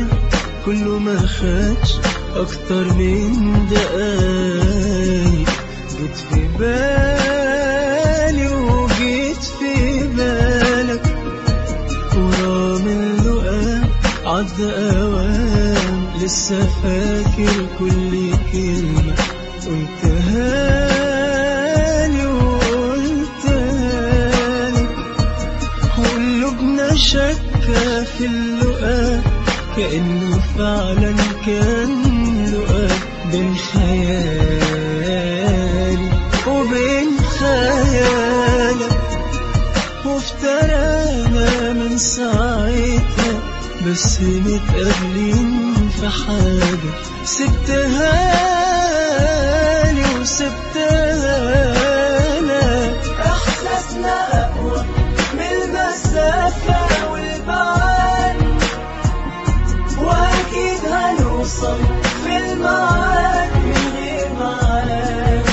بينا كله ما خدش اكتر من دقايق جيت في بالي وجيت في بالك ورغم اللقاء عدى اوام لسه فاكر كل كلمة قلتها لي وقلتها لك وقلوبنا شكة في اللقاء كأنه فعلا كان لقاء بين خيالي وبين خيالك وافترانا من ساعتها بس متقابلين في حاجة سبتها لي وسبتها لك احساسنا اقوى من المسافة والبعد واكيد هنوصل في الميعاد من غير ميعاد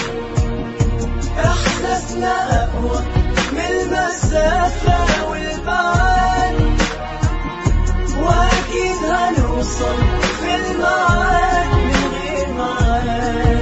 احساسنا اقوى من المسافة والبعد واكيد هنوصل في الميعاد من غير ميعاد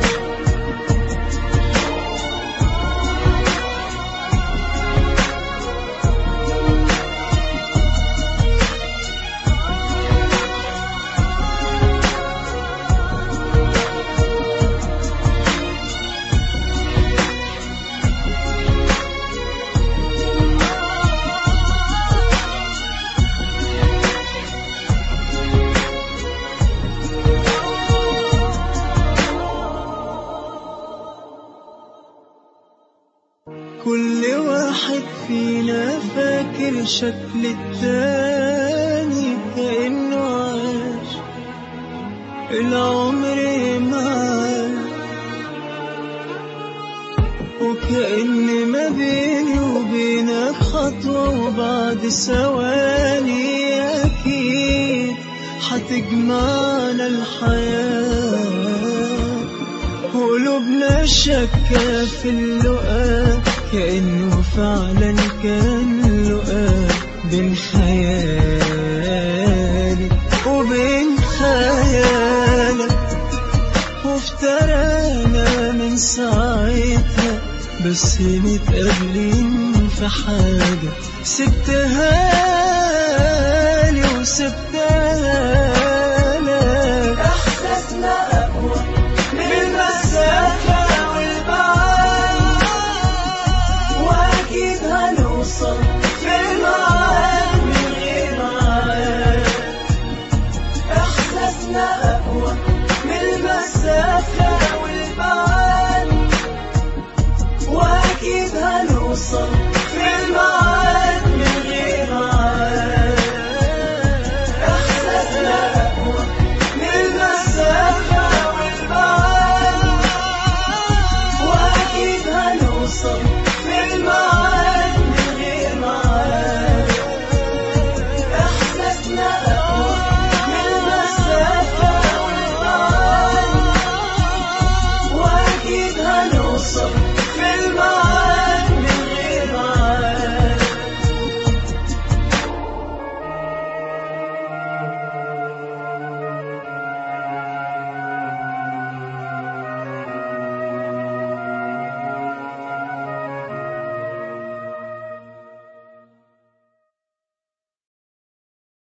كل واحد فينا فاكر شكل التاني كأنه عاش العمر معاه وكأن ما بيني وبينك خطوة وبعد ثواني أكيد هتجمعنا الحياة قلوبنا شكة في اللقاء كأنه فعلا كان لقاء بين خيالي وبين خيالك وافترانا من ساعتها بس متقابلين في حاجة سبتها لي وسبتها لك احساسنا اقوى من المسافة والبعد واكيد هنوصل في الميعاد من غير ميعاد احساسنا اقوى من المسافة والبعد واكيد هنوصل